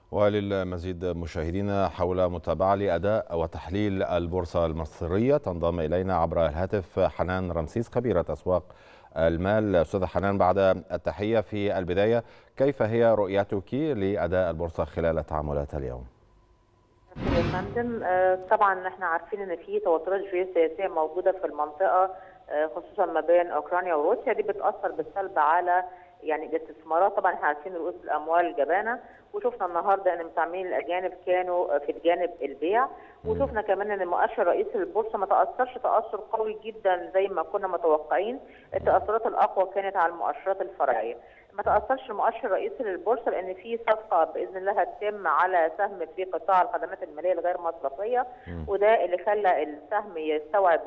وللمزيد مشاهدينا حول متابعة لأداء وتحليل البورصة المصرية تنضم إلينا عبر الهاتف حنان رمسيس خبيرة أسواق المال أستاذة حنان بعد التحية في البداية كيف هي رؤيتك لأداء البورصة خلال تعاملات اليوم؟ يا فندم طبعا احنا عارفين ان في توترات جيوسياسيه موجوده في المنطقه خصوصا ما بين اوكرانيا وروسيا دي بتاثر بالسلب على يعني الاستثمارات طبعا احنا عارفين رؤوس الاموال جبانه وشفنا النهارده ان المتعاملين الاجانب كانوا في الجانب البيع وشفنا كمان ان مؤشر رئيس البورصه ما تاثرش تاثر قوي جدا زي ما كنا متوقعين التاثرات الاقوى كانت على المؤشرات الفرعيه ما تاثرش المؤشر الرئيسي للبورصه لان في صفقه باذن الله هتتم على سهم في قطاع الخدمات الماليه الغير مصرفيه وده اللي خلى السهم يستوعب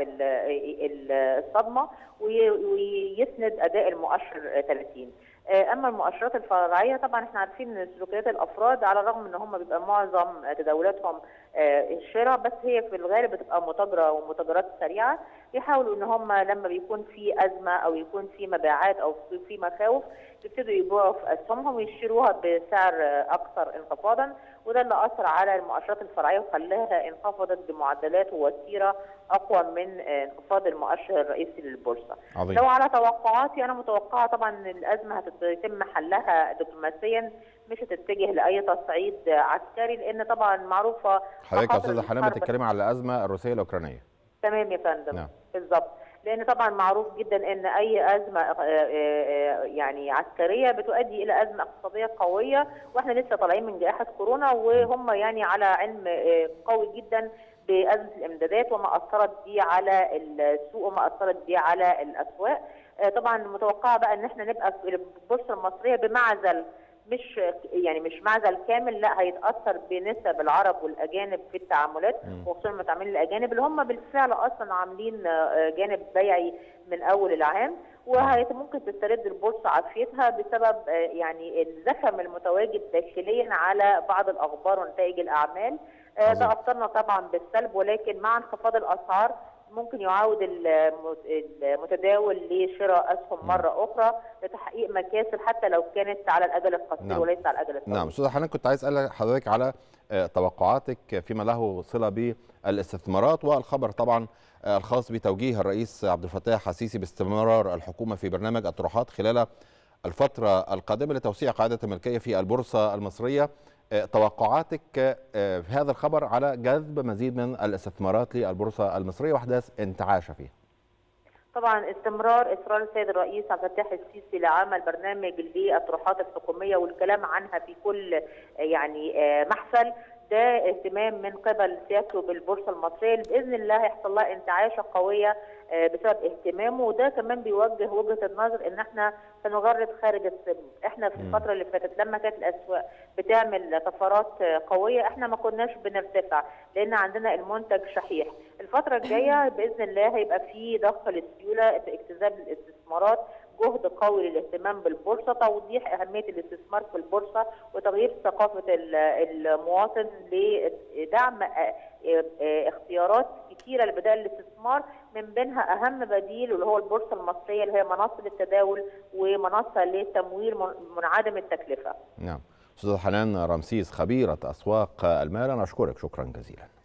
الصدمه ويسند اداء المؤشر 30 اما المؤشرات الفرعيه طبعا احنا عارفين ان سلوكيات الافراد على الرغم ان هم بيبقى معظم تداولاتهم الشراء بس هي في الغالب بتبقى متاجره ومتاجرات سريعه بيحاولوا ان هم لما بيكون في ازمه او يكون في مبيعات او في مخاوف يبتدوا يبيعوا في اسهمهم ويشتروها بسعر اكثر انخفاضا وده اللي اثر على المؤشرات الفرعيه وخلاها انخفضت بمعدلات ووتيره اقوى من انخفاض المؤشر الرئيسي للبورصه. عظيم. لو على توقعاتي انا متوقعه طبعا ان الازمه هتتم حلها دبلوماسيا مش هتتجه لاي تصعيد عسكري لان طبعا معروفه حضرتك يا استاذه حنان بتتكلمي على الازمه الروسيه الاوكرانيه. تمام يا فندم نعم. بالظبط لان طبعا معروف جدا ان اي ازمه يعني عسكريه بتؤدي الى ازمه اقتصاديه قويه واحنا لسه طالعين من جائحه كورونا وهم يعني على علم قوي جدا بازمه الامدادات وما اثرت دي على السوق وما اثرت دي على الاسواق طبعا متوقعه بقى ان احنا نبقى في البورصه المصريه بمعزل مش يعني مش معزل كامل لا هيتاثر بنسب العرب والاجانب في التعاملات وخصوصا المتعاملين الاجانب اللي هم بالفعل اصلا عاملين جانب بيعي من اول العام وممكن تسترد البورصه عافيتها بسبب يعني الزخم المتواجد داخليا على بعض الاخبار ونتائج الاعمال ده اثرنا طبعا بالسلب ولكن مع انخفاض الاسعار ممكن يعاود المتداول لشراء اسهم مره اخرى لتحقيق مكاسب حتى لو كانت على الاجل القصير نعم. وليس على الاجل الطويل. نعم استاذه حنان كنت عايز اسال حضرتك على توقعاتك فيما له صله بالاستثمارات والخبر طبعا الخاص بتوجيه الرئيس عبد الفتاح السيسي باستمرار الحكومه في برنامج الطروحات خلال الفتره القادمه لتوسيع قاعده الملكيه في البورصه المصريه توقعاتك في هذا الخبر على جذب مزيد من الاستثمارات للبورصه المصريه واحداث انتعاش فيها. طبعا استمرار اصرار السيد الرئيس عبد الفتاح السيسي لعمل برنامج للطروحات الحكوميه والكلام عنها في كل يعني محفل ده اهتمام من قبل سيادته بالبورصه المصريه اللي باذن الله هيحصل لها انتعاشه قويه بسبب اهتمامه وده كمان بيوجه وجهه النظر ان احنا سنغرد خارج السلم، احنا في الفتره اللي فاتت لما كانت الاسواق بتعمل طفرات قويه احنا ما كناش بنرتفع لان عندنا المنتج شحيح، الفتره الجايه باذن الله هيبقى في ضخ للسيوله في اجتذاب الاستثمارات جهد قوي للاهتمام بالبورصه، توضيح اهميه الاستثمار في البورصه وتغيير ثقافه المواطن لدعم اختيارات كثيره لبدائل الاستثمار من بينها اهم بديل واللي هو البورصه المصريه اللي هي منصه للتداول ومنصه لتمويل منعدم التكلفه. نعم. استاذه حنان رمسيس خبيره اسواق المال انا اشكرك شكرا جزيلا.